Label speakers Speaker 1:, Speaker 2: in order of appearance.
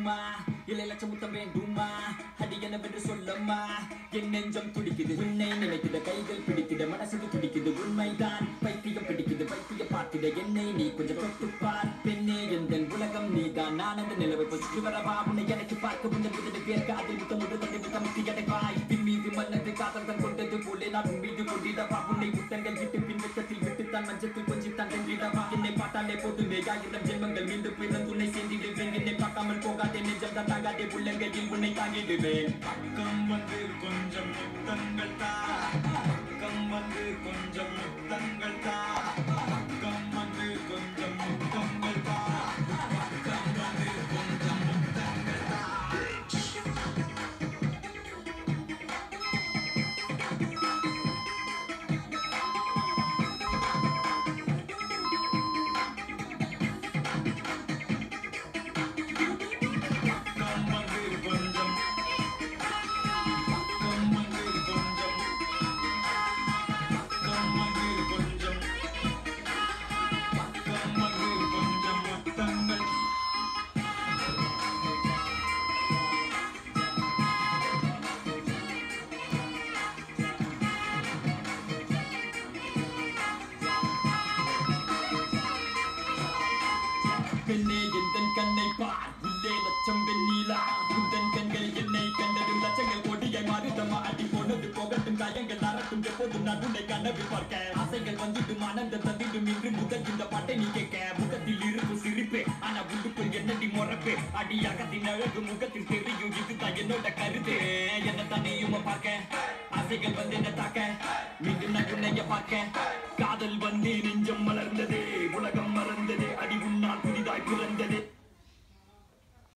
Speaker 1: வேண்டுமா இல்லை லட்சம் முத்தம் வேண்டுமா அடி என்னவென்று சொல்லம்மா என் நெஞ்சம் துடிக்குது உன்னை நினைக்குது கைகள் பிடிக்குது மனசுக்கு துடிக்குது உண்மைதான் பைத்தியம் பிடிக்குது பைத்தியம் பார்த்திட என்னை நீ கொஞ்சம் தொட்டு பார் பெண்ணே எந்த உலகம் நீதான் நான் அந்த நிலவை பொசுக்கு வரவா உன்னை எனக்கு பார்க்க முன்னர் விதடு பேர் காதில் முத்தம் முழு தந்தை முத்தம் கிடைப்பாய் பின் மீது மன்னது காதல் தன் கொண்டது போலே நான் உன் மீது கொண்டிடவா உன்னை முத்தங்கள் விட்டு பின் வெட்டத்தில் விட்டு தான் மஞ்சத்தில் கொஞ்சம் தான் வென்றிடவா என்னை பார்த்தாலே போதுமே ஆயிரம் ஜென்மங்கள் மீண்டும் பிறந்து உன்னை சேர்ந்திடுவேன் என்னை பார்க்காமல் போகாதே நெஞ்சம் தான் தாங்காதே உள்ளங்கையில் உன்னை தாங்கிடுவேன்
Speaker 2: பக்கம் வந்து கொஞ்சம் முத்தங்கள் தா பக்கம் வந்து கொஞ்சம் முத்தங்கள் தா பக்கம் வந்து கொஞ்சம் முத்தங்கள் தா பக்கம் வந்து கொஞ்சம் முத்தங்கள் தா பக்கம் வந்து கொஞ்சம் பக்கம் வந்து கொஞ்சம் பக்கம் வந்து கொஞ்சம் பக்கம் வந்து கொஞ்சம் முத்தங்கள்
Speaker 1: பெண்ணே எந்தன் கண்ணை பார் உள்ளே லட்சம் வெண்ணீலா உந்தன் கண்கள் என்னை கண்டதும் லட்சங்கள் கொடியை மாறுதமா அடி போனது போகட்டும் காயங்கள் அறட்டும் எப்போதும் நான் உன்னை கனவு பார்க்க ஆசைகள் வந்துட்டும் ஆனந்தம் தந்திடும் இன்று முதல் இந்த பாட்டை நீ கேட்க முகத்தில் இருக்கும் சிரிப்பு ஆனா உள்ளுக்குள் என்னடி முறப்பு அடி அகத்தின் அழகு முகத்தில் தெரியும் இதுதான் என்னோட கருத்து என்ன தனியுமா பார்க்க ஆசைகள் வந்து என்ன தாக்க மீண்டும் நான் உன்னைய பார்க்க காதல் வந்து நெஞ்சம் மலர்ந்தது உலகம் மறந்தது அடி உன்னால் புதிதாய் பிறந்தது